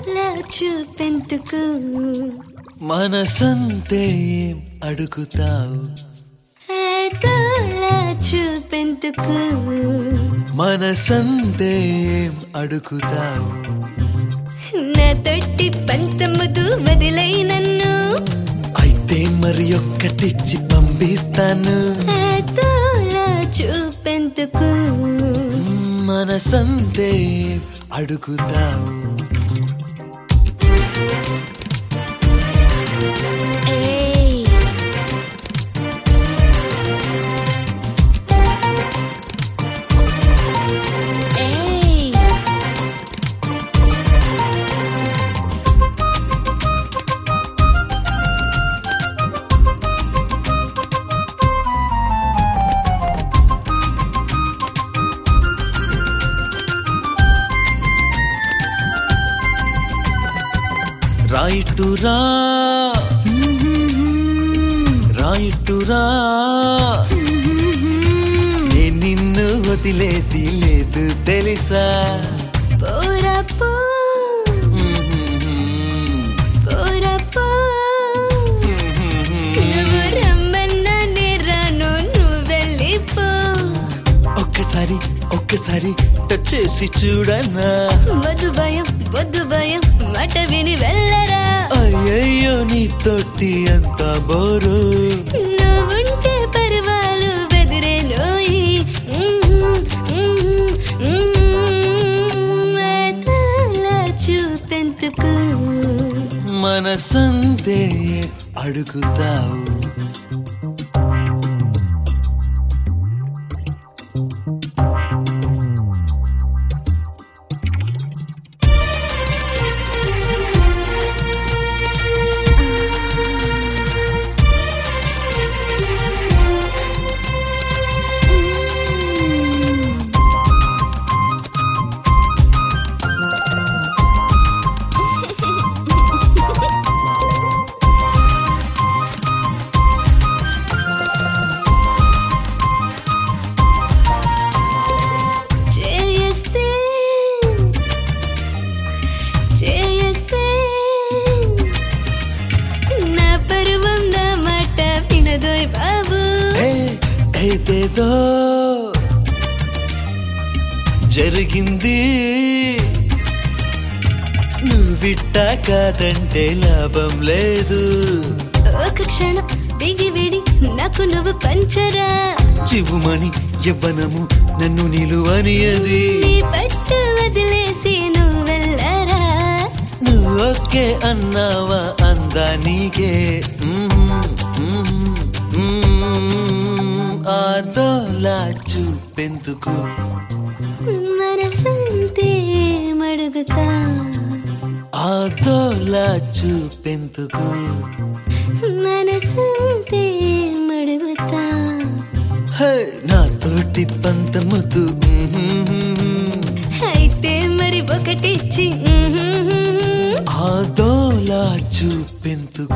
అదోలా చూపెందుకు మనసంతే ఏం అడుగుతావు అదోలా చూపెందుకు మనసంతే ఏం అడుగుతావు నా తొట్టి పంతముదు వదిలై నన్ను అయితే మరి ఒక్కటిచ్చి పంపిస్తాను అదోలా చూపెందుకు మనసంతే ఏం అడుగుతావు ఏయ్ ఏయ్ రాయిటురా రాయిటురా నేను నిన్ను వదిలేది లేదు తెలుసా పోరా పో పోరా పో నువ్వు రమ్మన్నా నే రాను నువ్వు వెళ్ళిపో ఒక్కసారి ఒక్కసారి టచ్ చేసి చూడనా వద్దు భయం వద్దు భయం మాట విని వెళ్ళరా అయ్యయ్యో నీ తోటి అంత బోరు నువ్వుంటే పర్వాలు బెదిరే నోయి చూపెందుకు మనసంతే అడుగుతావు చేస్తే చేస్తే నా పరువం నా మాట వినదోయ్ బాబు ఏ, ఏదేదో జరిగింది నువ్విట్టా కాదంటే లాభం లేదు ఒక క్షణం బిగి విడి నాకు నువ్వు పంచరా చివుమని యవ్వనము నన్ను నిలువనియది నీ పట్టు వదిలేసి నువ్వు వెళ్ళరా నువ్వు ఒకే అన్నావా అందానికే మ్మ్, మ్మ్, మ్మ్. ఆదోలా చూపెందుకు మనసంతే మడుగుతా ఆదోలా చూపెందుకు మనసంతే మడుగుతా హే నాతోటి పంతముద్దు అయితే మరి ఒకటిచ్చి ఆదోలా చూపెందుకు